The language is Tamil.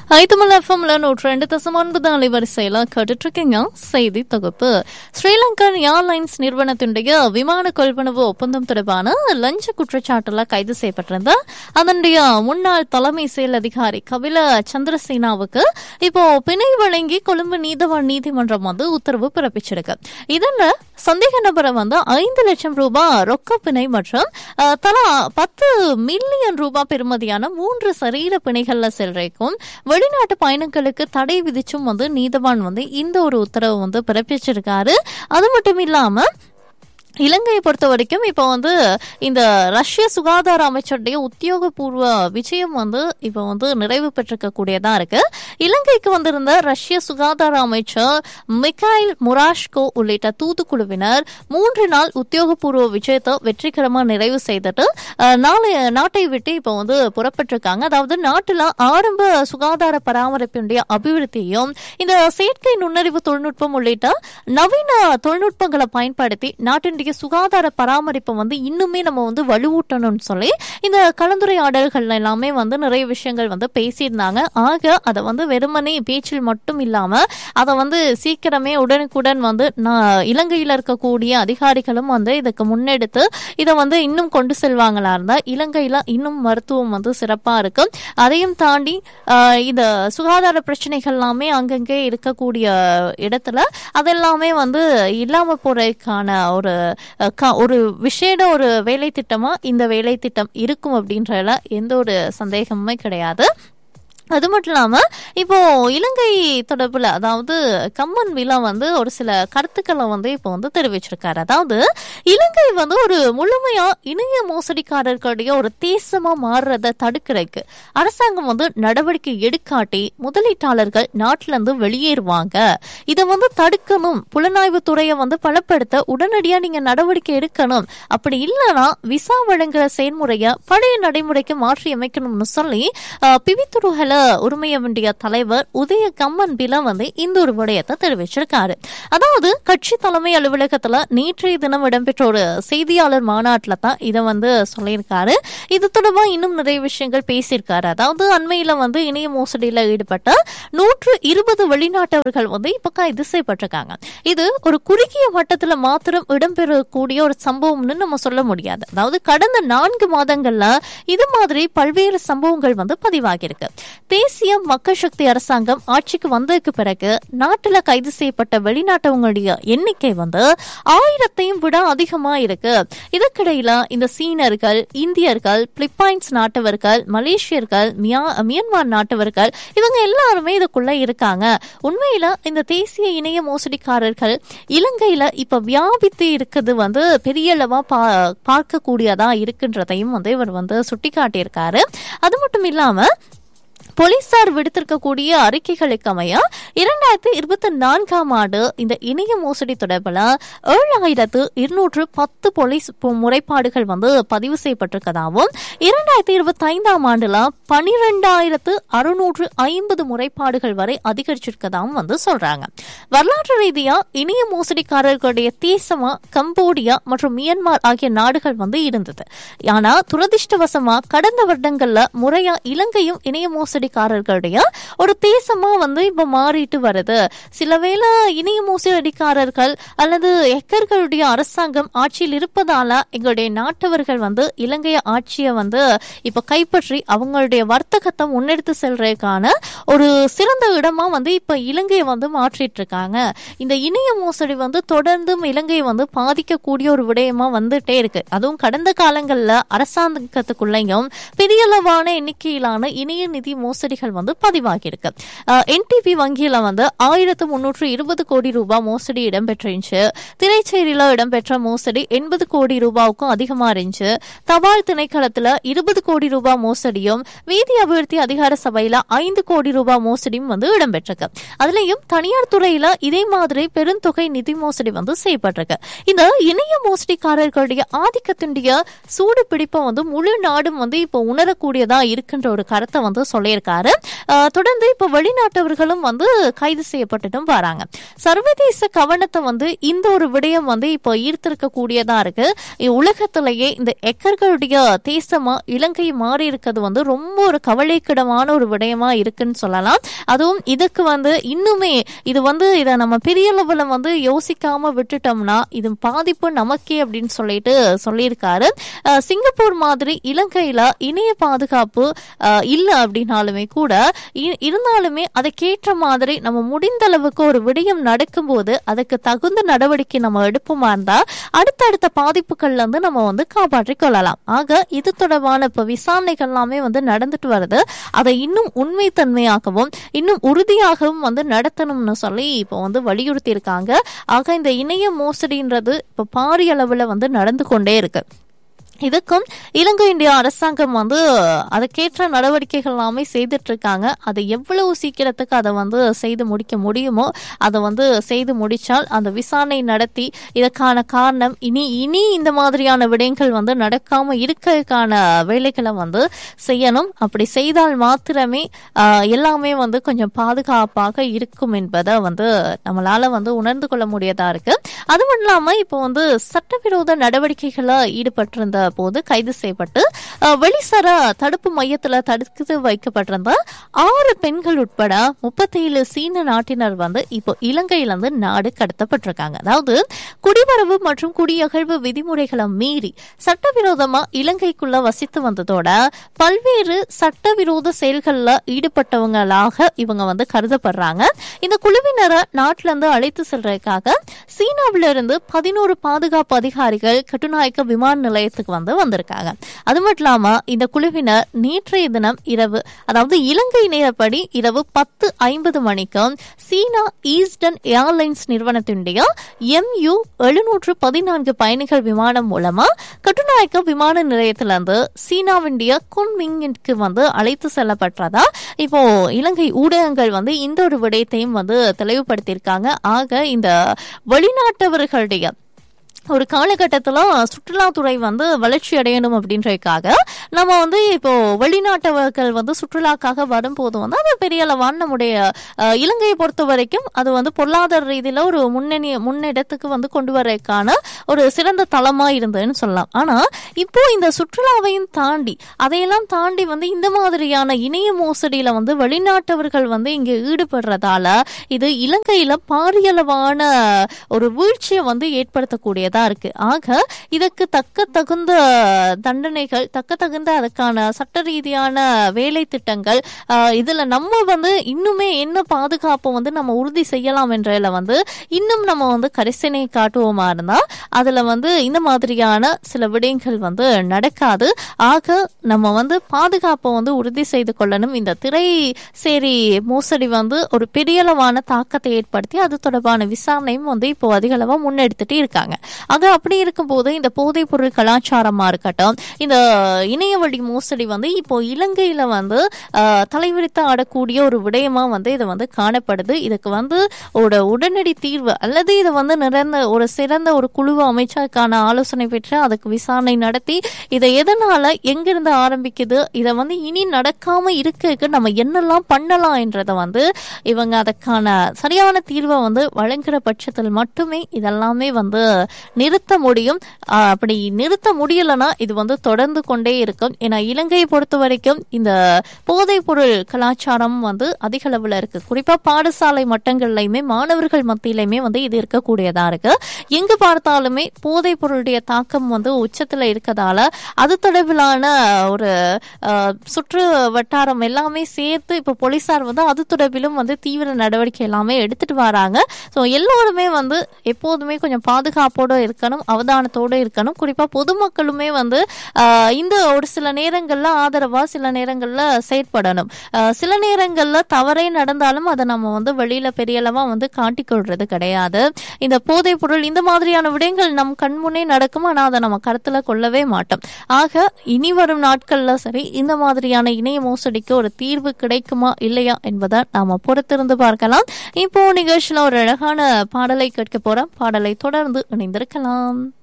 ஐத்தமிழ் எஃப்எம்ல நூற்றி ரெண்டு தசம் ஒன்பது அலைவரிசையில கேட்டுட்டு இருக்கீங்க செய்தி தொகுப்பு ஸ்ரீலங்கன் ஏர்லைன்ஸ் நிறுவனத்தினுடைய விமான கொள்வனவு ஒப்பந்தம் தொடர்பான லஞ்ச குற்றச்சாட்டுல கைது செய்யப்பட்டிருந்த அதனுடைய முன்னாள் தலைமை செயல் அதிகாரி கபில சந்திரசேனாவுக்கு இப்போ பிணை வழங்கி கொழும்பு நீதவான் நீதிமன்றம் வந்து உத்தரவு பிறப்பிச்சிருக்கு இதன் சந்தேக நபரை வந்து ஐந்து லட்சம் ரூபாய் ரொக்க பிணை மற்றும் அஹ், தலா பத்து மில்லியன் ரூபாய் பெறுமதியான மூன்று சரீர பிணைகள்ல செல்றைக்கும் வெளிநாட்டு பயணங்களுக்கு தடை விதிச்சும் வந்து நீதவான் வந்து இந்த ஒரு உத்தரவு வந்து பிறப்பிச்சிருக்காரு அது மட்டும் இல்லாம இலங்கையை பொறுத்த வரைக்கும் இப்போ வந்து இந்த ரஷ்ய சுகாதார அமைச்சருடைய உத்தியோகபூர்வ விஜயம் வந்து இப்போ வந்து நிறைவு பெற்றிருக்கக்கூடியதா இருக்கு இலங்கைக்கு வந்திருந்த ரஷ்ய சுகாதார அமைச்சர் மிகாயில் முராஷ்கோ உள்ளிட்ட தூதுக்குழுவினர் மூன்று நாள் உத்தியோகபூர்வ விஜயத்தை வெற்றிகரமா நிறைவு செய்துட்டு அஹ், நாளை நாட்டை விட்டு இப்போ வந்து புறப்பட்டிருக்காங்க அதாவது நாட்டுல ஆரம்ப சுகாதார பராமரிப்பினுடைய அபிவிருத்தியும் இந்த செயற்கை நுண்ணறிவு தொழில்நுட்பம் உள்ளிட்ட நவீன தொழில்நுட்பங்களை பயன்படுத்தி நாட்டினுடைய சுகாதார பராமரிப்பை வந்து இன்னுமே நம்ம வந்து வலுவூட்டணும்னு சொல்லி இந்த கலந்துரையாடல்கள் எல்லாமே வந்து நிறைய விஷயங்கள் வந்து பேசியிருந்தாங்க ஆக அதை வந்து வெறுமனே பேச்சில் மட்டும் இல்லாம அதை வந்து சீக்கிரமே உடனுக்குடன் வந்து நான் இலங்கையில் இருக்கக்கூடிய அதிகாரிகளும் வந்து இதுக்கு முன்னெடுத்து இதை வந்து இன்னும் கொண்டு செல்வாங்களா இருந்தா இலங்கையில இன்னும் மருத்துவம் வந்து சிறப்பா இருக்கு அதையும் தாண்டி ஆஹ், இந்த சுகாதார பிரச்சனைகள் எல்லாமே அங்கங்கே இருக்கக்கூடிய இடத்துல அதெல்லாமே வந்து இல்லாம போறதுக்கான ஒரு அஹ், க- ஒரு விஷேட ஒரு வேலை திட்டமா இந்த வேலை திட்டம் இருக்கும் அப்படின்றதுல எந்த ஒரு சந்தேகமுமே கிடையாது அது மட்டும் இல்லாம இப்போ இலங்கை தொடர்புல அதாவது கம்மன் விழா வந்து ஒரு சில கருத்துக்களை வந்து இப்போ வந்து தெரிவிச்சிருக்காரு அதாவது இலங்கை வந்து ஒரு முழுமையா இணைய மோசடிக்காரர்களுடைய ஒரு தேசமா மாறுறத தடுக்கிறதுக்கு அரசாங்கம் வந்து நடவடிக்கை எடுக்காட்டி முதலீட்டாளர்கள் நாட்டில இருந்து வெளியேறுவாங்க இதை வந்து தடுக்கணும் புலனாய்வு துறையை வந்து பலப்படுத்த உடனடியா நீங்க நடவடிக்கை எடுக்கணும் அப்படி இல்லைன்னா விசா வழங்குற செயல்முறையை பழைய நடைமுறைக்கு மாற்றி அமைக்கணும்னு சொல்லி அஹ், பிவித்துருகல உரிமைய வேண்டிய தலைவர் உதய கம்மன் பில வந்து இந்த ஒரு விடயத்தை தெரிவிச்சிருக்காரு அதாவது கட்சி தலைமை அலுவலகத்துல நேற்றைய தினம் இடம்பெற்ற ஒரு செய்தியாளர் மாநாட்டுல தான் இதை வந்து சொல்லியிருக்காரு இது தொடர்பா இன்னும் நிறைய விஷயங்கள் பேசியிருக்காரு அதாவது அண்மையில வந்து இணைய மோசடியில ஈடுபட்ட நூற்று இருபது வெளிநாட்டவர்கள் வந்து இப்ப கைது செய்யப்பட்டிருக்காங்க இது ஒரு குறுகிய வட்டத்துல மாத்திரம் இடம்பெறக்கூடிய ஒரு சம்பவம்னு நம்ம சொல்ல முடியாது அதாவது கடந்த நான்கு மாதங்கள்ல இது மாதிரி பல்வேறு சம்பவங்கள் வந்து பதிவாகியிருக்கு தேசிய மக்கள் சக்தி அரசாங்கம் ஆட்சிக்கு வந்ததுக்கு பிறகு நாட்டுல கைது செய்யப்பட்ட வெளிநாட்டவங்களுடைய எண்ணிக்கை வந்து ஆயிரத்தையும் விட அதிகமா இருக்கு இதுக்கிடையில இந்த சீனர்கள் இந்தியர்கள் பிலிப்பைன்ஸ் நாட்டவர்கள் மலேசியர்கள் மியா- மியான்மர் நாட்டவர்கள் இவங்க எல்லாருமே இதுக்குள்ள இருக்காங்க உண்மையில இந்த தேசிய இணைய மோசடிக்காரர்கள் இலங்கையில இப்ப வியாபித்து இருக்குது வந்து பெரிய அளவா பா பார்க்கக்கூடியதா இருக்குன்றதையும் வந்து இவர் வந்து சுட்டிக்காட்டியிருக்காரு அது மட்டும் இல்லாம போலீசார் விடுத்திருக்கக்கூடிய அறிக்கைகளுக்கு அமைய இரண்டாயிரத்தி இருபத்தி நான்காம் ஆண்டு இந்த இணைய மோசடி தொடர்பில் ஏழாயிரத்து இருநூற்று பத்து போலீஸ் பு- முறைப்பாடுகள் வந்து பதிவு செய்யப்பட்டிருக்கதாகவும் இரண்டாயிரத்தி இருபத்தி ஐந்தாம் ஆண்டுல பனிரெண்டாயிரத்து அறுநூற்று ஐம்பது முறைப்பாடுகள் வரை அதிகரிச்சிருக்கதாகவும் வந்து சொல்றாங்க வரலாற்று ரீதியா இணைய மோசடிக்காரர்களுடைய தேசமா கம்போடியா மற்றும் மியான்மர் ஆகிய நாடுகள் வந்து இருந்தது ஆனா துரதிர்ஷ்டவசமா கடந்த வருடங்கள்ல முறையா இலங்கையும் இணைய மோசடிக்காரர்களுடைய ஒரு தேசமா வந்து இப்ப மாறிட்டு வருது சில வேளை இணைய மோசடிக்காரர்கள் அல்லது எக்கர்களுடைய அரசாங்கம் ஆட்சியில் இருப்பதால எங்களுடைய நாட்டவர்கள் வந்து இலங்கை ஆட்சியை வந்து இப்ப கைப்பற்றி அவங்களுடைய வர்த்தகத்தை முன்னெடுத்து செல்றதுக்கான ஒரு சிறந்த இடமா வந்து இப்ப இலங்கையை வந்து மாற்றிட்டு இருக்காங்க இந்த இணைய மோசடி வந்து தொடர்ந்தும் இலங்கையை வந்து பாதிக்கக்கூடிய ஒரு விடயமா வந்துட்டே இருக்கு அதுவும் கடந்த காலங்கள்ல அரசாங்கத்துக்குள்ளேயும் பெரிய அளவான எண்ணிக்கையிலான இணைய நிதி மோசடிகள் வந்து பதிவாகி இருக்கு என்டிபி வங்கியில வந்து ஆயிரத்து முன்னூற்று இருபது கோடி ரூபாய் மோசடி இடம்பெற்றிருந்துச்சு திரைச்சேரியில இடம்பெற்ற மோசடி எண்பது கோடி ரூபாவுக்கும் அதிகமா இருந்துச்சு தபால் திணைக்களத்துல இருபது கோடி ரூபாய் மோசடியும் வீதி அபிவிருத்தி அதிகார சபையில ஐந்து கோடி ரூபாய் மோசடியும் வந்து இடம்பெற்றிருக்கு அதுலயும் தனியார் துறையில இதே மாதிரி பெருந்தொகை நிதி மோசடி வந்து செய்யப்பட்டிருக்கு இந்த இணைய மோசடிக்காரர்களுடைய ஆதிக்கத்தினுடைய சூடு பிடிப்பை வந்து முழு நாடும் வந்து இப்போ உணரக்கூடியதா இருக்கின்ற ஒரு கருத்தை வந்து சொல்லியிருக்காங்க சொல்லியிருக்காரு அஹ், தொடர்ந்து இப்போ வெளிநாட்டவர்களும் வந்து கைது செய்யப்பட்டுட்டும் வராங்க சர்வதேச கவனத்தை வந்து இந்த ஒரு விடயம் வந்து இப்போ ஈர்த்திருக்க கூடியதா இருக்கு இ- உலகத்திலேயே இந்த எக்கர்களுடைய தேசமா இலங்கை மாறி இருக்கிறது வந்து ரொம்ப ஒரு கவலைக்கிடமான ஒரு விடயமா இருக்குன்னு சொல்லலாம் அதுவும் இதுக்கு வந்து இன்னுமே இது வந்து இதை நம்ம பெரிய லெவலில் வந்து யோசிக்காம விட்டுட்டோம்னா இது பாதிப்பு நமக்கே அப்படின்னு சொல்லிட்டு சொல்லியிருக்காரு அஹ், சிங்கப்பூர் மாதிரி இலங்கையில இணைய பாதுகாப்பு அஹ், இல்லை அப்படின்னாலுமே கூட இ- இருந்தாலுமே அதுக்கேற்ற மாதிரி நம்ம முடிந்த அளவுக்கு ஒரு விடயம் நடக்கும்போது அதுக்கு தகுந்த நடவடிக்கை நம்ம எடுப்போமா இருந்தா அடுத்தடுத்த பாதிப்புகள்ல இருந்து நம்ம வந்து காப்பாற்றிக் கொள்ளலாம் ஆக இது தொடர்பான இப்ப விசாரணைகள் எல்லாமே வந்து நடந்துட்டு வருது அதை இன்னும் உண்மைத்தன்மையாகவும் இன்னும் உறுதியாகவும் வந்து நடத்தணும்னு சொல்லி இப்போ வந்து வலியுறுத்தி இருக்காங்க ஆக இந்த இணைய மோசடின்றது இப்போ பாரிய அளவுல வந்து நடந்து கொண்டே இருக்கு இதுக்கும் இலங்கை இந்தியா அரசாங்கம் வந்து அதுக்கேற்ற நடவடிக்கைகள் எல்லாமே செய்துட்டு இருக்காங்க அது எவ்வளவு சீக்கிரத்துக்கு அதை வந்து செய்து முடிக்க முடியுமோ அதை வந்து செய்து முடிச்சால் அந்த விசாரணை நடத்தி இதற்கான காரணம் இனி இனி இந்த மாதிரியான விடயங்கள் வந்து நடக்காம இருக்கிறதுக்கான வேலைகளை வந்து செய்யணும் அப்படி செய்தால் மாத்திரமே ஆஹ், எல்லாமே வந்து கொஞ்சம் பாதுகாப்பாக இருக்கும் என்பதை வந்து நம்மளால வந்து உணர்ந்து கொள்ள முடியதா இருக்கு அது மட்டும் இல்லாம இப்போ வந்து சட்டவிரோத நடவடிக்கைகளை ஈடுபட்டிருந்த போது கைது செய்யப்பட்டு அஹ், வெளிசர தடுப்பு மையத்துல தடுத்து வைக்கப்பட்டிருந்த ஆறு பெண்கள் உட்பட முப்பத்தேழு சீன நாட்டினர் வந்து இப்போ இலங்கையிலிருந்து நாடு கடத்தப்பட்டிருக்காங்க அதாவது குடிவரவு மற்றும் குடியகழ்வு விதிமுறைகளை மீறி சட்டவிரோதமா இலங்கைக்குள்ள வசித்து வந்ததோட பல்வேறு சட்டவிரோத செயல்கள்ல ஈடுபட்டவங்களாக இவங்க வந்து கருதப்படுறாங்க இந்த குழுவினரை நாட்டில இருந்து அழைத்து செல்றதுக்காக சீனாவில இருந்து பதினோரு பாதுகாப்பு அதிகாரிகள் கட்டுநாயக்க விமான நிலையத்துக்கு வந்து வந்திருக்காங்க அது மட்டும் இல்லாம இந்த குழுவினர் நேற்றைய தினம் இரவு அதாவது இலங்கை நேரப்படி இரவு பத்து ஐம்பது மணிக்கு சீனா ஈஸ்டர்ன் ஏர்லைன்ஸ் நிறுவனத்தினுடைய எம்யூ எழுநூற்று பதினான்கு பயணிகள் விமானம் மூலமா கட்டுநாயக்க விமான நிலையத்திலிருந்து சீனாவினுடைய குன்மிங்கிற்கு வந்து அழைத்து செல்லப்பட்டதா இப்போ இலங்கை ஊடகங்கள் வந்து இந்த ஒரு விடயத்தையும் வந்து தெளிவுபடுத்தியிருக்காங்க ஆக இந்த வெளிநாட்டவர்களுடைய ஒரு காலகட்டத்தில் சுற்றுலாத்துறை வந்து வளர்ச்சி அடையணும் அப்படின்றதுக்காக நம்ம வந்து இப்போ வெளிநாட்டவர்கள் வந்து சுற்றுலாக்காக வரும்போது வந்து அது பெரிய அளவான நம்முடைய அஹ், இலங்கையை பொறுத்த வரைக்கும் அது வந்து பொருளாதார ரீதியில் ஒரு முன்னணி முன்னிடத்துக்கு வந்து கொண்டு வரதுக்கான ஒரு சிறந்த தளமாக இருந்ததுன்னு சொல்லலாம் ஆனால் இப்போ இந்த சுற்றுலாவையும் தாண்டி அதையெல்லாம் தாண்டி வந்து இந்த மாதிரியான இணைய மோசடியில் வந்து வெளிநாட்டவர்கள் வந்து இங்கே ஈடுபடுறதால இது இலங்கையில் பாரியளவான ஒரு வீழ்ச்சியை வந்து ஏற்படுத்தக்கூடியதா இருக்கு ஆக இதற்கு தக்க தகுந்த தண்டனைகள் தக்க தகுந்த அதுக்கான சட்ட ரீதியான வேலை திட்டங்கள் ஆஹ், இதுல நம்ம வந்து இன்னுமே என்ன பாதுகாப்பை வந்து நம்ம உறுதி செய்யலாம் என்றதுல வந்து இன்னும் நம்ம வந்து கரிசனை காட்டுவோமா இருந்தா அதுல வந்து இந்த மாதிரியான சில விடயங்கள் வந்து நடக்காது ஆக நம்ம வந்து பாதுகாப்பை வந்து உறுதி செய்து கொள்ளணும் இந்த திரை சேரி மோசடி வந்து ஒரு பெரியளவான தாக்கத்தை ஏற்படுத்தி அது தொடர்பான விசாரணையும் வந்து இப்போ அதிக அளவா முன்னெடுத்துட்டு இருக்காங்க ஆக அப்படி இருக்கும்போது இந்த போதைப் பொருள் கலாச்சாரமா இருக்கட்டும் இந்த இணையவழி மோசடி வந்து இப்போ இலங்கையில வந்து ஆஹ், தலைவிரித்து ஆடக்கூடிய ஒரு விடயமா வந்து இது வந்து காணப்படுது இதுக்கு வந்து ஒரு உடனடி தீர்வு அல்லது இதை வந்து நிறந்த ஒரு சிறந்த ஒரு குழுவை அமைச்சதுக்கான ஆலோசனை பெற்று அதுக்கு விசாரணை நடத்தி இதை எதனால எங்கிருந்து ஆரம்பிக்குது இதை வந்து இனி நடக்காம இருக்கக்கு நம்ம என்னெல்லாம் பண்ணலாம் என்றதை வந்து இவங்க அதுக்கான சரியான தீர்வை வந்து வழங்குற பட்சத்தில் மட்டுமே இதெல்லாமே வந்து நிறுத்த முடியும் ஆஹ் அப்படி நிறுத்த முடியலன்னா இது வந்து தொடர்ந்து கொண்டே இருக்கும் ஏன்னா இலங்கையை பொறுத்த வரைக்கும் இந்த போதைப் பொருள் கலாச்சாரம் வந்து அதிக அளவில் இருக்கு குறிப்பா பாடசாலை மட்டங்கள்லையுமே மாணவர்கள் மத்தியிலையுமே வந்து இது இருக்கக்கூடியதா இருக்கு எங்கு பார்த்தாலுமே போதைப் பொருளுடைய தாக்கம் வந்து உச்சத்துல இருக்கதால அது தொடர்பிலான ஒரு ஆஹ், சுற்று வட்டாரம் எல்லாமே சேர்த்து இப்போ போலீசார் வந்து அது தொடர்பிலும் வந்து தீவிர நடவடிக்கை எல்லாமே எடுத்துட்டு வராங்க ஸோ எல்லோருமே வந்து எப்போதுமே கொஞ்சம் பாதுகாப்போட இருக்கணும் அவதானத்தோட இருக்கணும் குறிப்பா பொதுமக்களுமே வந்து ஆஹ், இந்த ஒரு சில நேரங்கள்ல ஆதரவா சில நேரங்கள்ல செயற்படணும் ஆஹ், சில நேரங்கள்ல தவறே நடந்தாலும் அதை நம்ம வந்து வெளியில பெரியளவா வந்து காட்டிக்கொள்றது கிடையாது இந்த போதைப் பொருள் இந்த மாதிரியான விடயங்கள் நம் கண்முன்னே நடக்கும் ஆனா அதை நம்ம கருத்துல கொள்ளவே மாட்டோம் ஆக இனி வரும் நாட்கள்ல சரி இந்த மாதிரியான இணைய மோசடிக்கு ஒரு தீர்வு கிடைக்குமா இல்லையா என்பதை நாம பொறுத்திருந்து பார்க்கலாம் இப்போ நிகழ்ச்சியில ஒரு அழகான பாடலை கேட்க போறோம் பாடலை தொடர்ந்து இணைந்திருக்கலாம்